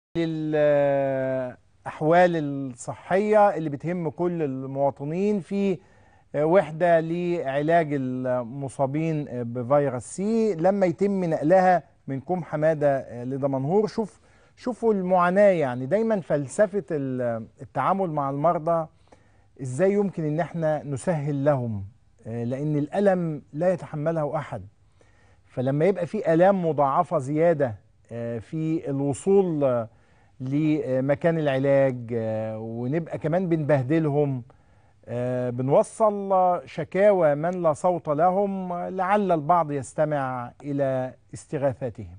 للأحوال الصحية اللي بتهم كل المواطنين في وحدة لعلاج المصابين بفيروس سي لما يتم نقلها من كوم حمادة لدمنهور شوف شوفوا المعاناة يعني دايما فلسفة التعامل مع المرضى ازاي يمكن ان احنا نسهل لهم لان الألم لا يتحمله أحد فلما يبقى في آلام مضاعفة زيادة في الوصول لمكان العلاج ونبقى كمان بنبهدلهم بنوصل شكاوى من لا صوت لهم لعل البعض يستمع إلى استغاثاتهم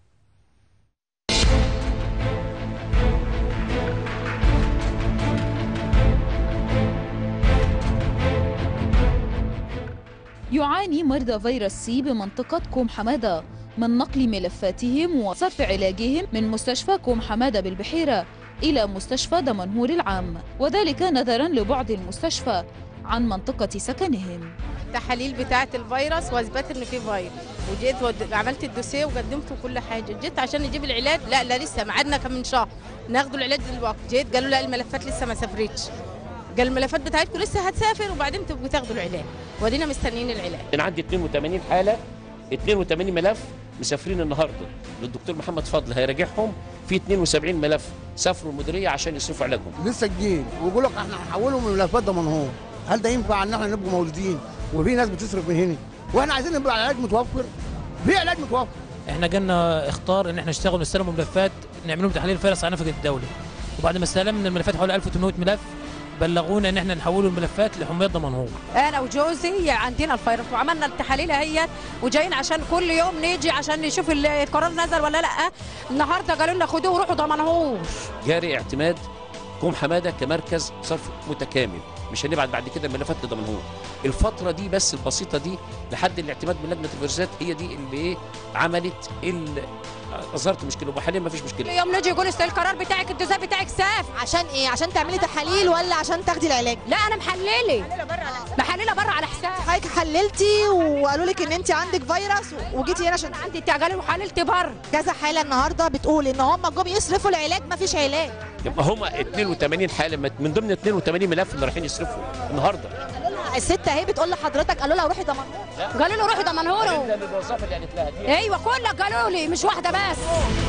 يعاني مرضى فيروس سي بمنطقة كوم حمادة من نقل ملفاتهم وصرف علاجهم من مستشفى كوم حمادة بالبحيرة إلى مستشفى دمنهور العام وذلك نظرا لبعد المستشفى عن منطقة سكنهم التحاليل بتاعة الفيروس واثبت ان في فيروس وجيت ود... عملت الدوسيه وقدمته كل حاجه جيت عشان نجيب العلاج لا لا لسه ميعادنا كان من شهر ناخدوا العلاج دلوقتي جيت قالوا لا الملفات لسه ما سافرتش قال الملفات بتاعتكم لسه هتسافر وبعدين تبقوا تاخدوا العلاج ودينا مستنيين العلاج انا عندي 82 حاله 82 ملف مسافرين النهارده للدكتور محمد فضل هيراجعهم في 72 ملف سافروا المديريه عشان يصرفوا علاجهم لسه جديد ويقول لك احنا هنحولهم من ملفات دمنهور هل ده ينفع ان احنا نبقى موجودين وفي ناس بتصرف من هنا واحنا عايزين نبقى العلاج متوفر في علاج متوفر احنا جالنا اختار ان احنا نشتغل ونستلم ملفات نعملهم تحليل فيروس على نفقه الدوله وبعد ما استلمنا الملفات حوالي 1800 ملف بلغونا ان احنا نحول الملفات لحمايه دمنهور انا وجوزي عندنا الفيروس وعملنا التحاليل اهيت وجايين عشان كل يوم نيجي عشان نشوف القرار نزل ولا لا النهارده قالوا لنا خدوه وروحوا دمنهور جاري اعتماد كوم حماده كمركز صرف متكامل مش هنبعت بعد كده الملفات لدمنهور الفتره دي بس البسيطه دي لحد الاعتماد من لجنه الفيروسات هي دي اللي ايه عملت اللي اظهرت مشكله وحاليا ما فيش كل مشكله يوم نيجي يقولوا القرار بتاعك الدوسيه بتاعك ساف عشان ايه عشان تعملي تحاليل ولا عشان تاخدي العلاج لا انا محلله محلله بره على حساب حضرتك حللتي وقالوا لك ان انت عندك فيروس وجيتي هنا عشان عندي التعجال وحللت بره كذا حاله النهارده بتقول ان هم جم يصرفوا العلاج ما فيش علاج يبقى هم 82 حاله من ضمن 82 ملف اللي رايحين يصرفوا النهارده الست اهي بتقول لحضرتك قالوا لها روحي دمنهور قالوا له روحي دمنهور الوظيفه اللي قالت لها دي ايوه كلها قالوا لي مش واحده بس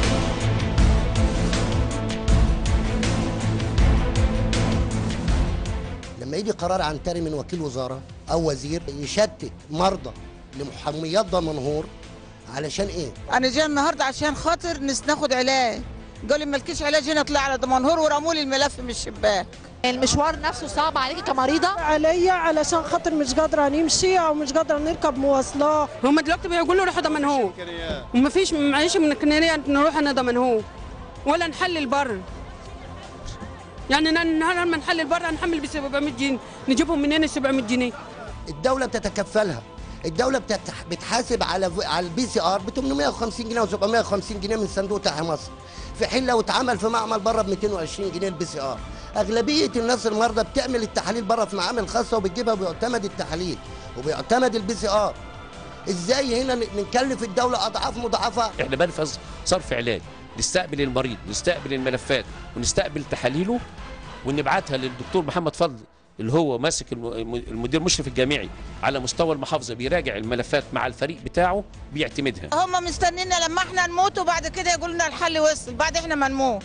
لما يجي قرار عنتري من وكيل وزاره او وزير يشتت مرضى لمحميات دمنهور علشان ايه؟ انا جاي النهارده عشان خاطر نس- ناخد علاج قالوا لي مالكيش علاج هنا اطلع على دمنهور ورموا لي الملف من الشباك المشوار نفسه صعب عليكي كمريضه عليا علشان خاطر مش قادره نمشي او مش قادره نركب مواصلات هم دلوقتي بيقولوا روحوا دمنهور وما فيش معيش من الكنارية نروح انا دمنهور ولا نحلل بره يعني ن- النهار لما نحلل بره نحمل ب 700 جنيه نجيبهم منين ال 700 جنيه الدوله بتتكفلها الدوله بتتح... بتحاسب على ف- على البي سي ار ب 850 جنيه و 750 جنيه من صندوق تحيا مصر في حين لو اتعمل في معمل بره ب 220 جنيه البي سي ار اغلبيه الناس المرضى بتعمل التحاليل بره في معامل خاصه وبتجيبها وبيعتمد التحاليل وبيعتمد البي سي ار ازاي هنا ن- نكلف الدوله اضعاف مضاعفه احنا بنفذ صرف علاج نستقبل المريض نستقبل الملفات ونستقبل تحاليله ونبعتها للدكتور محمد فضل اللي هو ماسك الم- الم- المدير المشرف الجامعي على مستوى المحافظه بيراجع الملفات مع الفريق بتاعه بيعتمدها هم مستنينا لما احنا نموت وبعد كده يقولوا لنا الحل وصل بعد احنا ما نموت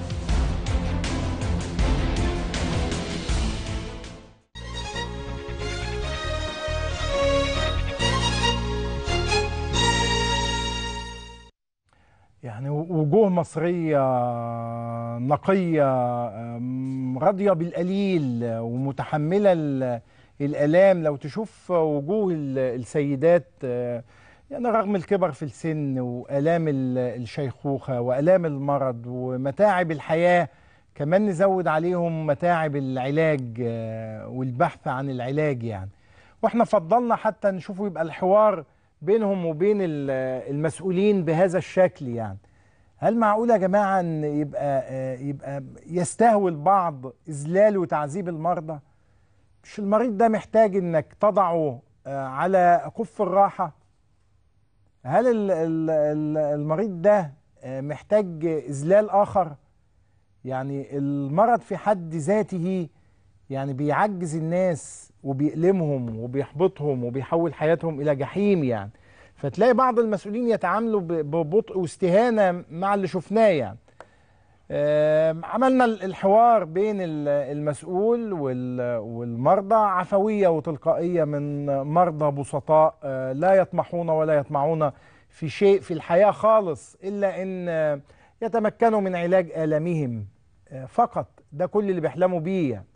يعني وجوه مصرية نقية أم، راضية بالقليل ومتحملة ال- الآلام لو تشوف وجوه ال- السيدات آه، يعني رغم الكبر في السن وآلام ال- الشيخوخة وآلام المرض ومتاعب الحياة كمان نزود عليهم متاعب العلاج آه، والبحث عن العلاج يعني واحنا فضلنا حتى نشوفه يبقى الحوار بينهم وبين ال- المسؤولين بهذا الشكل يعني هل معقول يا جماعة ان يبقى آه، يبقى يستهوي البعض اذلال وتعذيب المرضى مش المريض ده محتاج انك تضعه آه، على كف الراحة هل ال- ال- ال- المريض ده آه، محتاج اذلال اخر يعني المرض في حد ذاته يعني بيعجز الناس وبيألمهم وبيحبطهم وبيحول حياتهم إلى جحيم يعني فتلاقي بعض المسؤولين يتعاملوا ب- ببطء واستهانة مع اللي شفناه يعني آم، عملنا ال- الحوار بين ال- المسؤول وال- والمرضى عفوية وتلقائية من مرضى بسطاء آه، لا يطمحون ولا يطمعون في شيء في الحياة خالص إلا أن آه، يتمكنوا من علاج آلامهم آه، فقط ده كل اللي بيحلموا بيه يعني.